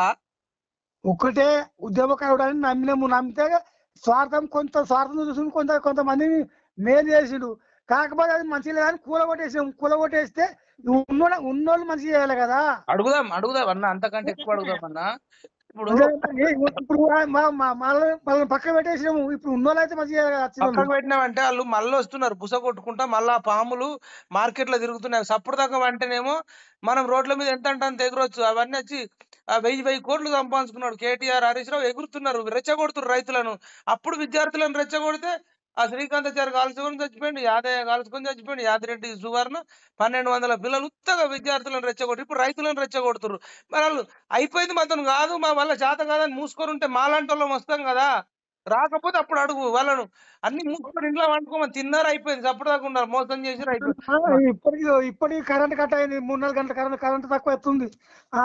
ఒక్కటే ఉద్యమకారుడు అని నమ్మినాము నమ్మితే స్వార్థం కొంత స్వార్థం చూసుకుని కొంత కొంతమంది మేలు చేసిండు కాకపోతే అది మంచి లేదని కూల కొట్టేసాం కూల కొట్టేస్తే ఉన్నోళ్ళ ఉన్నోళ్ళు మంచి చేయాలి కదా అడుగుదాం అడుగుదాం అన్న అంతకంటే ఎక్కువ అడుగుదాం అన్న ఇప్పుడు అదే మరి ఇప్పుడు మా మా వాళ్ళని వాళ్ళని పక్క పెట్టేసినాము ఇప్పుడు ఉన్నోళ్ళు అయితే మంచి చేయాలి కదా పక్కకు చిన్నోళ్ళు. పెట్టినామంటే వాళ్ళు మళ్ళీ వస్తున్నారు బుస కొట్టుకుంటా మళ్ళా పాములు మార్కెట్ లో తిరుగుతున్నాయి సప్పుడు దాకా అంటేనేమో మనం రోడ్ల మీద ఎంత అంటే అంత ఎగురొచ్చు అవన్నీ వచ్చి ఆ వెయ్యి వెయ్యి కోట్లు సంపాదించుకున్నాడు కేటీఆర్ హరీష్ రావు ఎగురుతున్నారు రెచ్చగొడుతున్నారు రైతులను అప్పుడు విద్యార్థులను రెచ్చగొడితే ఆ శ్రీకాంతాచారి కాల్చుకొని చచ్చిపోయింది యాదయ్య కాల్చుకొని చచ్చిపోయింది యాదిరెడ్డి సువర్ణ పన్నెండు వందల పిల్లలు ఉత్తగా విద్యార్థులను రెచ్చగొట్టి ఇప్పుడు రైతులను రెచ్చగొడుతున్నారు మరి వాళ్ళు అయిపోయింది మాత్రం కాదు మా వల్ల చేత కాదని మూసుకొని ఉంటే మాలాంటి వాళ్ళం వస్తాం కదా రాకపోతే అప్పుడు అడుగు వాళ్ళను అన్ని మూసుకొని ఇంట్లో వండుకోమని తిన్నారు అయిపోయింది చప్పుడు ఉన్నారు మోసం చేసి అయిపోయింది ఆ, ఇప్పటికి ఇప్పటికి కరెంట్ కట్ అయింది మూడు నాలుగు గంటల కరెంట్ కరెంట్ తక్కువ వస్తుంది ఆ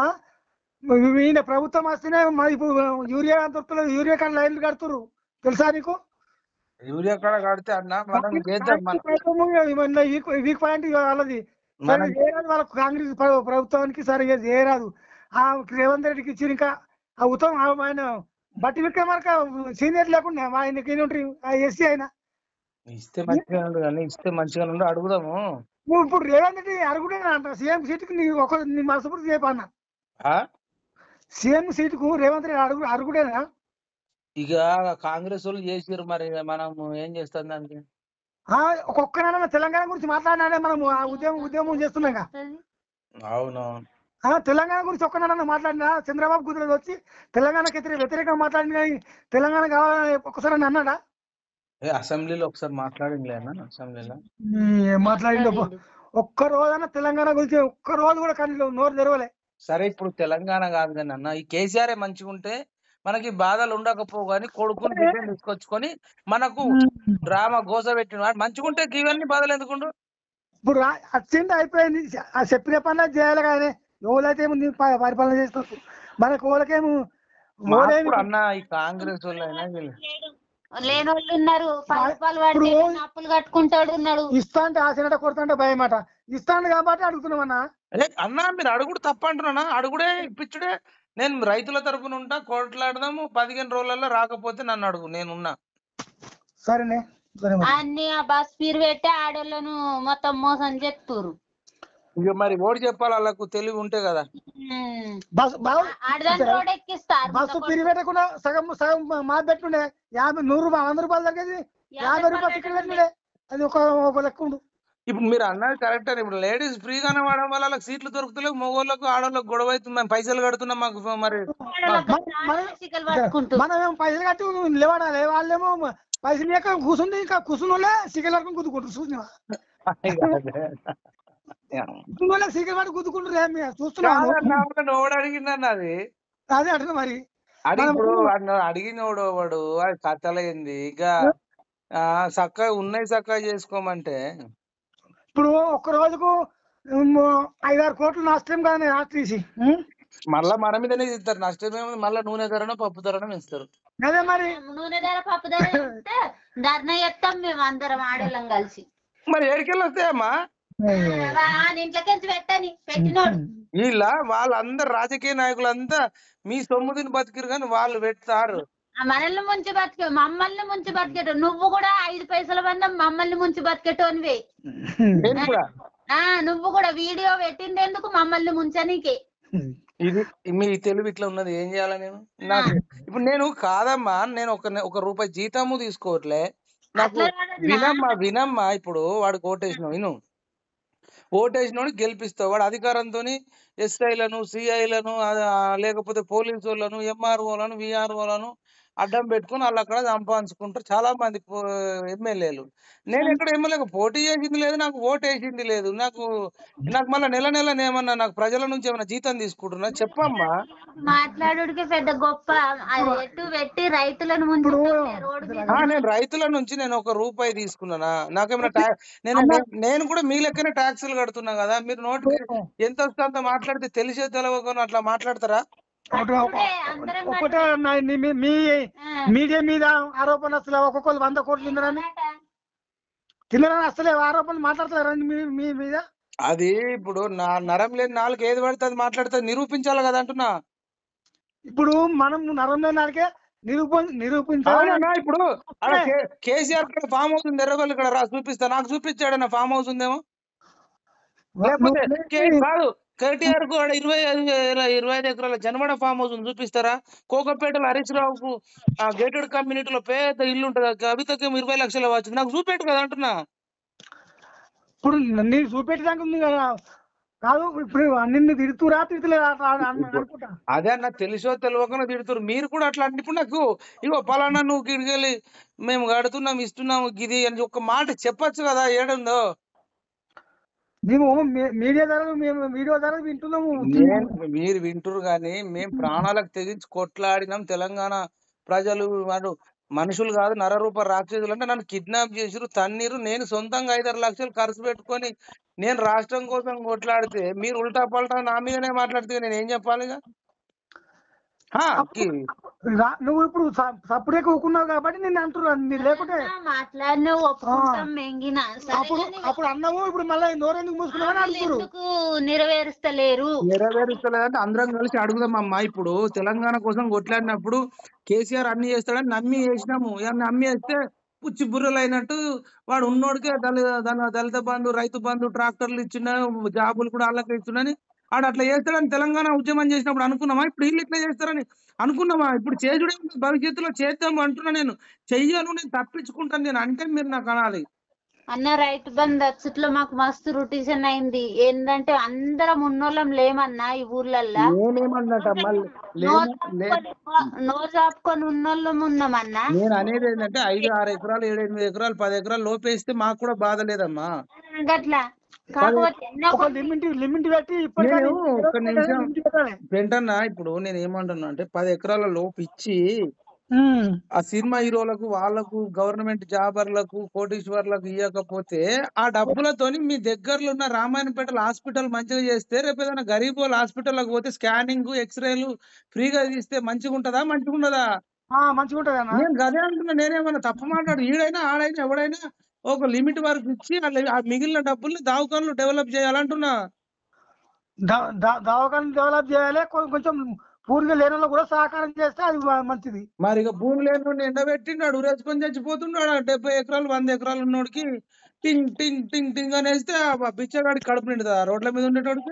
ఈయన ప్రభుత్వం వస్తేనే మా ఇప్పుడు యూరియా దొరుకుతలేదు యూరియా కాడ లైన్లు కడుతురు తెలుసా నీకు యూరియా కాడ కడితే అన్న మనం చేద్దాం మన వీక్ పాయింట్ వాళ్ళది సరే మనం చేయరాదు వాళ్ళకు కాంగ్రెస్ ప్ర- ప్రభుత్వానికి సరిగా చేయరాదు ఆ రేవంత్ రెడ్డికి ఇచ్చిన ఇంకా ఆ ఉత్తమ్ ఆ ఆయన బట్టి విక్రమార్క సీనియర్ లేకుండా ఆయనకి ఏంటి ఆ ఎస్సీ ఆయన ఇస్తే మంచిగా ఉండు కానీ ఇస్తే మంచిగా ఉండు అడుగుదాము నువ్వు ఇప్పుడు రేవంత్ రెడ్డి అరుగుడే అంట సీఎం సీటుకి నీ ఒక నీ మనసుపూర్తి చెప్పన్న ఆ? సీఎం సీటుకు రేవంత్ రెడ్డి అడుగు అరుగుడేనా ఇక కాంగ్రెస్ వాళ్ళు చేసిర్రు మరి ఇక మనం ఏం చేస్తాం దానికి ఆ, ఒక్కొక్కనైనా తెలంగాణ గురించి మాట్లాడినాడే మనం ఆ ఉద్యమం ఉద్యమం చేస్తున్నాం కదా. అవునవును ఆ తెలంగాణ గురించి ఒక్కనైనా మాట్లాడినా చంద్రబాబు కుదిరేది వచ్చి తెలంగాణకి వ్యతిరేక వ్యతిరేకంగా మాట్లాడిన కానీ తెలంగాణ కావాలని ఒక్కసారి అని అన్నాడా ఏ అసెంబ్లీలో ఒకసారి మాట్లాడింది అన్న అసెంబ్లీలో ఏం మాట్లాడిండు అబ్బా. ఒక్క రోజైనా తెలంగాణ గురించి ఒక్క రోజు కూడా కానీ నోరు తెరవలే సరే ఇప్పుడు తెలంగాణ కాదు కానీ అన్న ఈ కేసీఆర్ మంచిగా ఉంటే మనకి బాధలు ఉండకపోవు కానీ కొడుకుని బిడ్డని తీసుకొచ్చుకొని మనకు డ్రామా గోస పెట్టిన వాడు మంచిగా ఉంటే ఇవన్నీ బాధలు ఎందుకుండు ఇప్పుడు రా- వచ్చింది అయిపోయింది ఆ చెప్పిన పనులు చేయాలి కానీ ఎవరైతే ఏముంది ప- పరిపాలన చేస్తారు మనకు ఓలకేమో ఓలేమి మాకు అన్న ఈ కాంగ్రెస్ వాళ్ళు అయినా వీళ్ళు లేని వాళ్ళు ఉన్నారు పది రూపాయలు పడితే ఇప్పుడు- ఏదైనా అప్పులు కట్టుకుంటాడు ఉన్నాడు ఇస్తా అంటే ఆశనట కొడతా అంటే భయం అట ఇస్తాను కాబట్టి అడుగుతున్నామన్నా ఏ అన్నా మీరు అడుగుడు తప్ప అంటున్నానా అడుగుడే ఇప్పించుడే నేను రైతుల తరపున ఉంటా కోట్లాడదాము పదిహేను రోజులలో రాకపోతే నన్ను అడుగు నేనున్నా సరేనే సరే మరి. అన్ని ఆ బస్ ఫీర్ పెట్టి ఆడోళ్ళను మొత్తం మోసం చేస్తురు ఇక మరి ఓడి చెప్పాలి వాళ్ళకు తెలివి ఉంటే కదా బస్ బావు ఆడదాని రోడ్ ఎక్కిస్తారు బస్సు పిరి పెట్టకుండా సగం సగం మా పెట్టుండే యాభై నూరు రూపాయలు వంద రూపాయలు తగ్గేది యాభై రూపాయలు టికెట్ పెట్టుండే అది ఒక ఒక లెక్క ఉండు ఇప్పుడు మీరు అన్నది కరెక్ట్ అని ఇప్పుడు లేడీస్ ఫ్రీగానే వాడడం వల్ల వాళ్ళకి సీట్లు దొరుకుతలేవు మగవాళ్ళకు ఆడవాళ్ళకు గొడవ అవుతుంది మేము పైసలు కడుతున్నాం మాకు మరి చికలు పట్టుకుంటూ మనం ఏమో పైసలు కట్టి లేవాడాలి వాళ్ళేమో పైసలు లేక కూర్చుంది ఇంకా కూర్చున్న సిగల్ పట్టుకుని గుద్దుకుంటారు చూసినా కూర్చున్న సిగల్ పట్టి గుద్దుకుంటారు చూస్తున్నాను ఓడు అడిగిందన్న అది అదే అంటున్నా మరి అది మనం- ఇప్పుడు అన్న- అడిగినోడు వాడు అది కథలైంది ఇక ఆ చక్కగా ఉన్నాయి చక్కగా చేసుకోమంటే ఇప్పుడు ఒక్క రోజుకు ఉమ్, ఐదారు కోట్లు నష్టం కదా రాత్రి మళ్ళా మన మీదనే ఇస్తారు నష్టం ఏముంది మళ్ళా నూనె ధరను పప్పు ధరను ఇస్తారు అదే మరి నూనె ధర పప్పు ధర చెప్తే ధర్నా చేస్తాం మేము అందరం ఆడోళ్ళం కలిసి మరి ఏడికెళ్ళి వస్తాయమ్మా వాని ఇంట్లోకించి పెట్టని పెట్టినోడు వీళ్ళ వాళ్ళందరు రాజకీయ నాయకులంతా మీ సొమ్ము తిని బతికిరు కానీ వాళ్ళు పెడతారు ఆ మనల్ని ముంచి బతికే మమ్మల్ని ముంచి బతికేటో నువ్వు కూడా ఐదు పైసల మందం మమ్మల్ని ముంచి బతికేటోనివే నేను కూడా ఆ నువ్వు కూడా వీడియో పెట్టిండేందుకు మమ్మల్ని ముంచనీకే ఇది మీ తెలివి ఇట్లా ఉన్నది ఏం చేయాలా నేను నాకు ఇప్పుడు నేను కాదమ్మా నేను ఒక నె- ఒక రూపాయి జీతము తీసుకోవట్లే నాకు అట్లా కాదన్నా. వినమ్మా వినమ్మా ఇప్పుడు వాడు ఓటేసినావు విను ఓటేసినోని గెలిపిస్తావు వాడు అధికారంతో ఎస్ఐలను సిఐలను లేకపోతే పోలీసు వాళ్ళను ఎంఆర్ఓలను విఆర్ఓలను అడ్డం పెట్టుకుని వాళ్ళు అక్కడ సంపాదించుకుంటారు చాలా మంది ఎమ్మెల్యేలు నేను ఎక్కడ ఎమ్మెల్యేగా పోటీ చేసింది లేదు నాకు ఓటు వేసింది లేదు నాకు నాకు మళ్ళీ నెల నెల ఏమన్నా నాకు ప్రజల నుంచి ఏమైనా జీతం తీసుకుంటున్నా చెప్పమ్మా మాట్లాడుడికి పెద్ద గొప్ప అది ఎటు పెట్టి రైతులను ముంచి రోడ్డు మీద ఆ, నేను రైతుల నుంచి నేను ఒక రూపాయి తీసుకున్నానా నాకేమైనా ట్యా- నేను నేను- నేను కూడా మీ లెక్కనే ట్యాక్సులు కడుతున్నా కదా మీరు నోటికి ఎంత వస్తే అంత మాట్లాడితే తెలిసే తెలవకుండా అట్లా మాట్లాడతారా ఒకటి- అప్పుడే అందరం ఒకటే నా- నీ- మీ- మీ ఆ. మీడియా మీద ఆరోపణలు అసలు ఒక్కొక్కరు వంద కోట్లు తిన్నారని తిన్నారని అసలు ఆరోపణలు మాట్లాడతారని మీ మీ మీద అది ఇప్పుడు నా నరం లేని నాలుగు ఏది పడితే అది మాట్లాడితే నిరూపించాలి కదా అంటున్నా ఇప్పుడు మనం నరంలో నాలుగే నిరూప నిరూపించాలి అవునన్నా ఇప్పుడు ఆడ కే- కేసీఆర్ ఇక్కడ ఫామ్ హౌస్ ఉంది ఎర్రగొల్లు ఇక్కడ రా చూపిస్తా నాకు చూపించాడన్న ఫామ్ హౌస్ ఉందేమో లేకపోతే కే- కాదు కేటీఆర్ కు ఆడ ఇరవై ఐదు వేల- ఇరవై ఐదు ఎకరాల జనమడ ఫామ్ హౌస్ ఉంది చూపిస్తారా కోకపేటలో హరీష్ రావుకు ఆ గేటెడ్ కమ్యూనిటీలో పెద్ద ఇల్లు ఉంటది ఆ కవితకి ఇరవై లక్షలు వచ్చింది నాకు చూపెట్టు కదా అంటున్నా ఇప్పుడు నేను చూపెట్టడానికి ఉంది కదా కాదు ఇప్పుడు నిన్ను తిడుతురా తిడుతులేదా అట్లా అన్న- అనుకుంటా అదే అన్న తెలుసో తెలియకుండా తిడుతురు మీరు కూడా అట్లా అంటే ఇప్పుడు నాకు ఇగో పలానా నువ్వు గిడికెళ్ళి మేము కడుతున్నాం ఇస్తున్నాము ఇది అని ఒక మాట చెప్పొచ్చు కదా ఏడుందో మేము మీ- మీడియా ద్వారా మేము వీడియో ద్వారా వింటున్నాము నేను మీరు వింటురు కానీ మేము ప్రాణాలకు తెగించి కొట్లాడినాం తెలంగాణ ప్రజలు వాడు మనుషులు కాదు నరరూప రాక్షసులు అంటే నన్ను కిడ్నాప్ చేసిరు తన్నీరు నేను సొంతంగా ఐదారు లక్షలు ఖర్చు పెట్టుకొని నేను రాష్ట్రం కోసం కొట్లాడితే మీరు ఉల్టా పల్టా నా మీదనే మాట్లాడితే నేను ఏం చెప్పాలి ఇక? హా, కి- రా- నువ్వు ఇప్పుడు సప్పుడే కూకున్నావు కాబట్టి నేను అంటున్నాను నీ లేకుంటే మాట్లాడిన ఒప్పుకుంటాం మెంగిన అప్పుడు అప్పుడు అన్నావు ఇప్పుడు మళ్ళీ నోరెందుకు మూసుకున్నావని అంటున్నారు ఎందుకు నెరవేరుస్తలేరు నెరవేరుస్తలేదంటే అందరం కలిసి అడుగుదాం అమ్మా ఇప్పుడు తెలంగాణ కోసం కొట్లాడినప్పుడు కేసీఆర్ అన్ని చేస్తాడని నమ్మి వేసినాము ఇక నమ్మి వేస్తే పుచ్చి బుర్రలు అయినట్టు వాడు ఉన్నోడికే దళ దళ- దళిత బంధు రైతు బంధు ట్రాక్టర్లు ఇచ్చిన జాబులు కూడా వాళ్ళకి ఇచ్చిండని ఆడు అట్లా చేస్తాడని తెలంగాణ ఉద్యమం చేసినప్పుడు అనుకున్నామా ఇప్పుడు వీళ్ళు ఇట్లా చేస్తారని అనుకున్నామా ఇప్పుడు చేసుడే ఉంది, భవిష్యత్తులో చేద్దాం అంటున్నా నేను చెయ్యను నేను తప్పించుకుంటాను నేను అంటే మీరు నాకు అనాలి అన్న రైతు బంద్ అచ్చుట్లో మాకు మస్తు రొటేషన్ అయింది ఏంటంటే అందరం ఉన్నోళ్ళం లేమన్నా ఈ ఊర్లల్లా నేనేమన్నట మళ్ళీ నోరు లేము- లే- చాపుకొని- నోరు చాపుకొని ఉన్నోళ్ళం ఉన్నామన్నా నేను అనేది ఏంటంటే ఐదు ఆరు ఎకరాలు ఏడు ఎనిమిది ఎకరాలు పది ఎకరాలు లోపేస్తే మాకు కూడా బాధ లేదమ్మా గట్లా కాకపోతే ఎన్నో ఒక లిమిట్ లిమిట్ పెట్టి ఇప్పటికే నేను ఒక్క నిమిషం. లిమిట్ పెట్టాలి వెంటన్నా ఇప్పుడు నేను ఏమంటున్నా అంటే పది ఎకరాల లోపు ఇచ్చి ఉమ్. ఆ సినిమా హీరోలకు వాళ్ళకు గవర్నమెంట్ జాబర్లకు కోటీశ్వర్లకు ఇవ్వకపోతే ఆ డబ్బులతోని మీ దగ్గరలో ఉన్న రామాయణపేటల హాస్పిటల్ మంచిగా చేస్తే రేపు ఏదైనా గరీబ్ వాళ్ళ హాస్పిటల్కి పోతే స్కానింగ్ ఎక్స్రేలు ఫ్రీగా తీస్తే మంచిగా ఉంటదా మంచిగా ఉండదా ఆ, మంచిగా ఉంటది అన్న నేను గదే అంటున్నా నేనేమన్నా తప్పు మాట్లాడు ఈడైనా ఆడైనా ఎవడైనా ఒక లిమిట్ వరకు ఇచ్చి ఆ- ఆ మిగిలిన డబ్బుల్ని దావకాన్లు డెవలప్ చేయాలంటున్నా ద- ద- దవాఖాన డెవలప్ చేయాలి కొ- కొంచెం పూర్తిగా లేని వాళ్ళకు కూడా సహకారం చేస్తే అది మ- మంచిది మరి ఇక భూమి లేని ఎండబెట్టిండు ఉరేసుకొని చచ్చిపోతున్నాడు ఆ డెబ్బై ఎకరాలు వంద ఎకరాలు ఉన్నోడికి టింగ్ టింగ్ టింగ్ టింగ్ అని వేస్తే ఆ బిచ్చగాడి కడుపు నిండుదా రోడ్ల మీద ఉండేటోడికి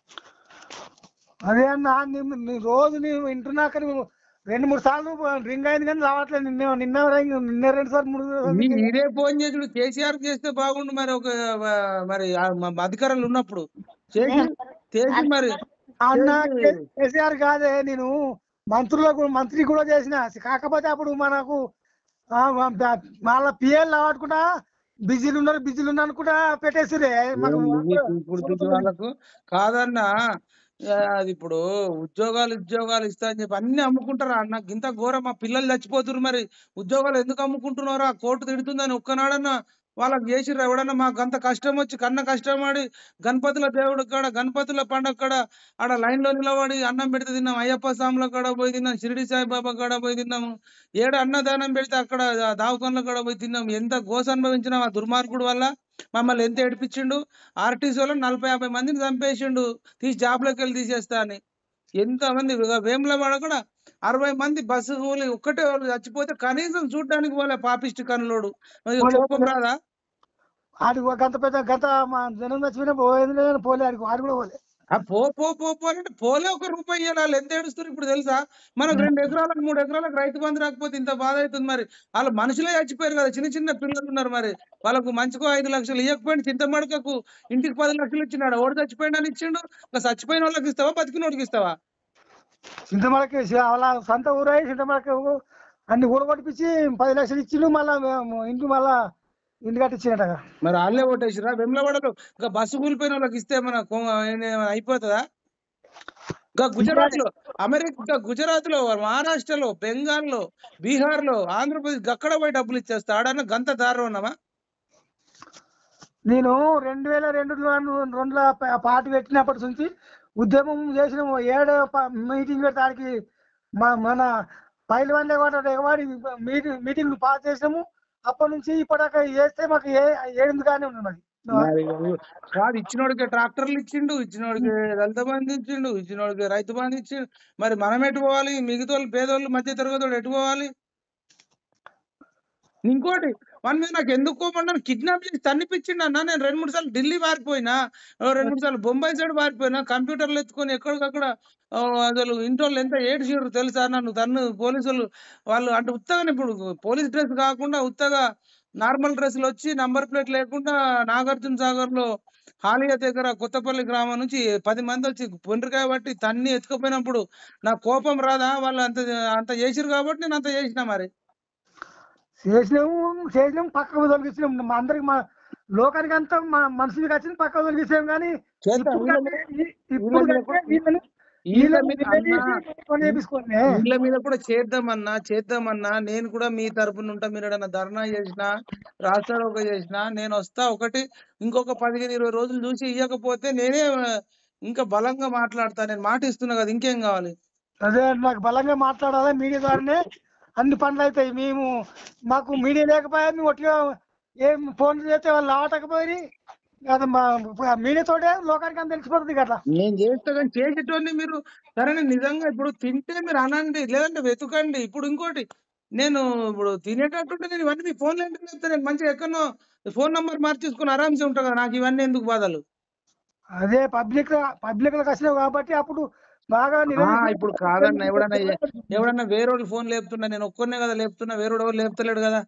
అదే అన్న నీ- నీ రోజు నీవు వింటున్నాక నువ్వు రెండు మూడు సార్లు రింగ్ అయింది కానీ రావట్లేదు నిన్న నిన్న ring- నిన్న రెండు సార్లు మూడు సార్లు ఈ- ఈడే ఫోన్ చేసుడు కేసీఆర్ చేస్తే బాగుండు మరి ఒక ఆ, మరి ఆ మ- అధికారులు ఉన్నప్పుడు చేసి చేసి మరి అన్న చేసి- కే- కేసీఆర్ కాదే నేను మంత్రులకు మంత్రి కూడా చేసిన కాకపోతే అప్పుడు మనకు ఆ, మ- బ- వాళ్ళ పిఎల్ ఆడుకుంటా బిజీలు ఉన్నారు బిజీలు ఉన్నారు అనుకుంటా పెట్టేసిరే మాకు ఇప్పుడు ఇప్పుడు వాళ్ళకు కాదన్నా ఆ, అది ఇప్పుడు ఉద్యోగాలు ఉద్యోగాలు ఇస్తా అని చెప్పి అన్ని అమ్ముకుంటారా అన్న ఇంత ఘోరం మా పిల్లలు చచ్చిపోతున్నారు మరి ఉద్యోగాలు ఎందుకు అమ్ముకుంటున్నారో ఆ కోర్టు తిడుతుందని ఒక్కనాడన్నా వాళ్ళకి చేసిర్రు ఎవడన్నా మాకు అంత కష్టం వచ్చి కన్న కష్టపడి గణపతుల దేవుడు కాడ గణపతుల పండగ కాడ ఆడ లైన్ లో నిలబడి అన్నం పెడితే తిన్నాం అయ్యప్ప స్వాముల కాడ పోయి తిన్నాం షిరిడి సాయిబాబా కాడ పోయి తిన్నాము ఏడ అన్నదానం పెడితే అక్కడ దావకంలో కాడ పోయి తిన్నాం ఎంత గోస అనుభవించినాం ఆ దుర్మార్గుడు వల్ల మమ్మల్ని ఎంత ఏడిపించిండు ఆర్టీసీ వాళ్ళు నలభై యాభై మందిని చంపేసిండు తీసి జాబ్లోకి వెళ్ళి తీసేస్తా అని ఎంత మంది వేములవాడ కూడా అరవై మంది బస్సు కూలి ఒక్కటే వాళ్ళు చచ్చిపోతే కనీసం చూడడానికి పోలే పాపిష్టి కనులోడు మరి కోపం రాదా ఆడికి ఒక గంట పెద్ద గంట మా జనం చచ్చిపోయినా పోయేది లేదు, పోలే ఆడికి ఆడు కూడా పోలే ఆ పో పో పో పో అంటే పోలే ఒక రూపాయి ఇయ్యాలి వాళ్ళు ఎంత ఏడుస్తారు ఇప్పుడు తెలుసా మనకు రెండు ఎకరాలకు మూడు ఎకరాలకు రైతు బంధు రాకపోతే ఇంత బాధ అవుతుంది మరి వాళ్ళు మనుషులే చచ్చిపోయారు కదా చిన్న చిన్న పిల్లలు ఉన్నారు మరి వాళ్ళకు మంచికో ఐదు లక్షలు ఇవ్వకపోయినా చింతమడకకు ఇంటికి పది లక్షలు ఇచ్చినాడు ఓడి చచ్చిపోయినా అని ఇచ్చిండు ఇంకా చచ్చిపోయిన వాళ్ళకి ఇస్తావా బతికినోడికి ఇస్తావా చింతమలకి వాళ్ళ సొంత ఊరై చింతమలకి అన్ని ఊడగొట్టిపించి పది లక్షలు ఇచ్చిండు మళ్ళా మేము ఇంటి మళ్ళా ఇంటి కట్టించినట మరి వాళ్ళే ఓటేసిరా వెమ్లవాడలో ఇంకా బస్సు కూలిపోయిన వాళ్ళకి ఇస్తే మన కొ- ఏమైనా అయిపోతుందా ఇంకా గుజరాత్ లో అమెరికా ఇంకా గుజరాత్ లో మహారాష్ట్రలో బెంగాల్ లో బీహార్ లో ఆంధ్రప్రదేశ్ అక్కడ పోయి డబ్బులు ఇచ్చేస్తా ఆడన్నా గంత దారి ఉన్నామా నేను రెండు వేల రెండులో రెండులో ప- పార్టీ పెట్టినప్పటి నుంచి ఉద్యమం చేసిన ఏడు మీటింగ్ పెడతానికి మా మన పైలవాన్లే కూడా ఎగవాడి మీటింగ్ మీటింగ్ పాస్ చేసినాము అప్పటి నుంచి ఇప్పటిదాకా చేస్తే మాకు ఏ ఏడుగానే ఉంది మరి మరి కాదు ఇచ్చినోడికి ట్రాక్టర్లు ఇచ్చిండు ఇచ్చినోడికి దళిత బంధు ఇచ్చిండు ఇచ్చినోడికి రైతు బంధు ఇచ్చిండు మరి మనం ఎటు పోవాలి మిగతా వాళ్ళు పేదోళ్ళు మధ్య తరగతి వాళ్ళు ఎటు పోవాలి ఇంకోటి వాని మీద నాకు ఎందుకు కోపం కిడ్నాప్ చేసి తన్నిపించిండు అన్న నేను రెండు మూడు సార్లు ఢిల్లీ పారిపోయినా ఓ రెండు మూడు సార్లు బొంబాయి సైడ్ పారిపోయినా కంప్యూటర్లు ఎత్తుకొని ఎక్కడికక్కడ ఆ, అసలు ఇంటోళ్ళు ఎంత ఏడ్చిర్రు తెలుసా నన్ను తన్ను పోలీసులు వాళ్ళు అంటే ఉత్తగానే ఇప్పుడు పోలీస్ డ్రెస్ కాకుండా ఉత్తగా నార్మల్ డ్రెస్సులు వచ్చి నంబర్ ప్లేట్ లేకుండా నాగార్జున సాగర్ లో హాలియా దగ్గర కొత్తపల్లి గ్రామం నుంచి పది మంది వచ్చి పొండ్రికాయ పట్టి తన్ని ఎత్తుకుపోయినప్పుడు నా కోపం రాదా వాళ్ళు అంత అంత చేసిరు కాబట్టి నేను అంత చేసిన మరి చేసినాము చేసినాము పక్కకు తొలగించినాం మా అందరికి మా లోకానికి అంతా మా మనుషులకి వచ్చింది పక్కకు తొలగించాం కానీ చేద్దాం. ఇప్పుడు వీళ్ళ కంటే ఈ- ఇప్పుడు వీళ్ళ మీద కంటే వీళ్ళని వీళ్ళ వీళ్ళని మీద నిలదీసి అన్నా, పని చేపించుకోండి వీళ్ళ మీద కూడా చేద్దామన్నా చేద్దామన్నా నేను కూడా మీ తరపున ఉంటా మీరు ఏదైనా ధర్నా చేసినా రాస్తారోక చేసినా నేను వస్తా ఒకటి ఇంకొక పదిహేను ఇరవై రోజులు చూసి ఇవ్వకపోతే నేనే ఇంకా బలంగా మాట్లాడతా నేను మాట ఇస్తున్నా కదా ఇంకేం కావాలి అదే నాకు బలంగా మాట్లాడాలి మీడియా ద్వారానే అన్ని పనులు అవుతాయి మేము మాకు మీడియా లేకపోయా మేము ఒట్టిగా ఏం ఫోన్ చేస్తే వాళ్ళు రావటకపోయి అది మా మీడియా తోటే లోకానికి అంత తెలిసిపోతుంది కదా నేను చేస్తా కానీ చేసేటోని మీరు సరే నేను నిజంగా ఇప్పుడు తింటే మీరు అనండి లేదంటే వెతుకండి ఇప్పుడు ఇంకోటి నేను ఇప్పుడు తినేటట్టుంటే నేను ఇవన్నీ మీ ఫోన్లో ఎందుకు చెప్తా నేను మంచిగా ఎక్కడో ఫోన్ నంబర్ మార్చేసుకుని ఆరామ్సే ఉంటా కదా నాకు ఇవన్నీ ఎందుకు బాధలు అదే పబ్లిక్ పబ్లిక్ లకు వచ్చినావు కాబట్టి అప్పుడు బాగా ఆ, నిలదీసి- ఇప్పుడు కాదన్న ఎవడన్నా ఎవడన్నా వేరేవాళ్ళు ఫోన్ లేపుతున్నా నేను ఒక్కనే కదా లేపుతున్నా వేరేవాడు ఎవరు లేపుతలేడు కదా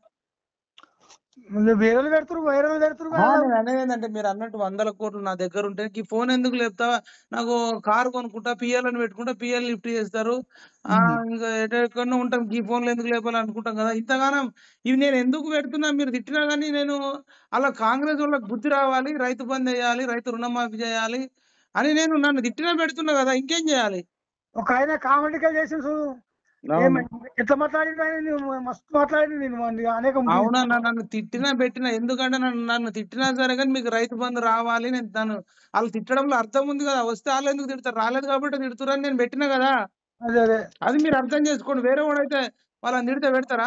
వేరే వాళ్ళు పెడుతురు వేరే వాళ్ళు పెడుతురు ఆ, నేను అనేది ఏంటంటే మీరు అన్నట్టు వందల కోట్లు నా దగ్గర ఉంటే ఈ ఫోన్ ఎందుకు లేపుతావా నాకు కారు కొనుక్కుంటా పిఎల్ అని పెట్టుకుంటా పిఎల్ లిఫ్ట్ చేస్తారు ఆ ఇంకా ఎక్కడో ఉంటాం ఈ ఫోన్లు ఎందుకు లేపాలి అనుకుంటాం కదా ఇంతగానం ఇవి నేను ఎందుకు పెడుతున్నా మీరు తిట్టినా కానీ నేను అలా కాంగ్రెస్ వాళ్ళకి బుద్ధి రావాలి రైతు బంద్ చేయాలి రైతు రుణమాఫీ చేయాలి అని నేను నన్ను తిట్టినా పెడుతున్నా కదా ఇంకేం చేయాలి ఒక ఆయన కామెడీగా చేసి చూడు ఏం ఎట్లా మాట్లాడిండు ఆయన నువ్వు మస్తు మాట్లాడి నేను వాడిని అనేక అవునా నన్ను నన్ను తిట్టినా పెట్టినా ఎందుకంటే నన్ను నన్ను తిట్టినా సరే కానీ మీకు రైతు బంధు రావాలి నేను తను వాళ్ళు తిట్టడంలో అర్థం ఉంది కదా వస్తే వాళ్ళు ఎందుకు తిడతారు రాలేదు కాబట్టి తిడుతురని నేను పెట్టినా కదా అదే అదే అది మీరు అర్థం చేసుకోండి వేరే వాడైతే వాళ్ళని తిడితే పెడతారా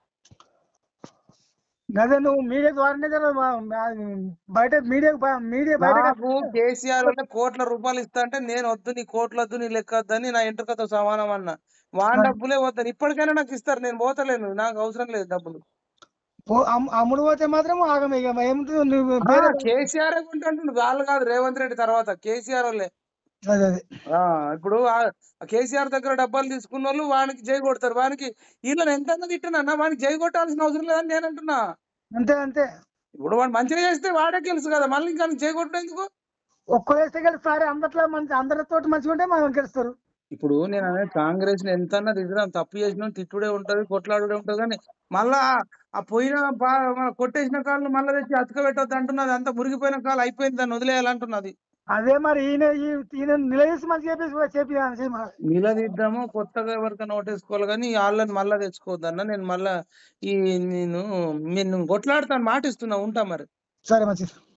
అదే నువ్వు మీడియా ద్వారానే జర మా- మా- బయట మీడియా మీడియా బయట నాకు కేసీఆర్ వల్ల కోట్ల రూపాయలు ఇస్తా అంటే నేను వద్దు నీ కోట్లు వద్దు నీ లెక్క వద్దని నా ఎంట్రుకతో సమానం అన్న వాన్ డబ్బులే వద్దని ఇప్పటికైనా నాకు ఇస్తారు నేను పోతలేను నాకు అవసరం లేదు డబ్బులు పో- అమ్- అమ్ముడు పోతే మాత్రం ఆగం ఇక ఏముంటుంది నువ్వు ఆ, వేరే కేసీఆర్ కొంటుండు వాళ్ళు కాదు రేవంత్ రెడ్డి తర్వాత కేసీఆర్ వాళ్ళే అదే అదే ఆ ఇప్పుడు ఆ కేసీఆర్ దగ్గర డబ్బాలు తీసుకున్న వాళ్ళు వానికి జై కొడతారు వానికి వీళ్ళని ఎంత తిట్టానన్నా వానికి జై కొట్టాల్సిన అవసరం లేదని నేను అంటున్నా అంతే అంతే ఇప్పుడు వాడు మంచిగా చేస్తే వాడే తెలుసు కదా మళ్ళీ ఇంకా జై కొట్టడం ఎందుకు ఒక్కలేస్తే గెలుస్తారు అందరిలో మంచి అందరితో మంచిగా ఉంటే మనం గెలుస్తారు ఇప్పుడు నేను అనేది కాంగ్రెస్ ని ఎంత తిడదాం తప్పు చేసిన తిట్టుడే ఉంటది కొట్లాడుడే ఉంటది కానీ మళ్ళా ఆ పోయిన బా- మన కొట్టేసిన కాళ్ళు మళ్ళీ తెచ్చి అతకబెట్టొద్దు అంటున్నది అంత మురిగిపోయిన కాలు అయిపోయింది దాన్ని వదిలేయాలంటున్నది అదే మరి ఈయన ఈ- ఈయన నిలదీసి మంచి చెప్పేసి చెప్పి నిలదీద్దాము కొత్తగా ఎవరికైనా ఓటేసుకోవాలి కానీ వాళ్ళని మళ్ళా తెచ్చుకోవద్దన్న నేను మళ్ళా ఈ నేను నేను కొట్లాడతాను మాట ఇస్తున్నా ఉంటా మరి సరే మంచిది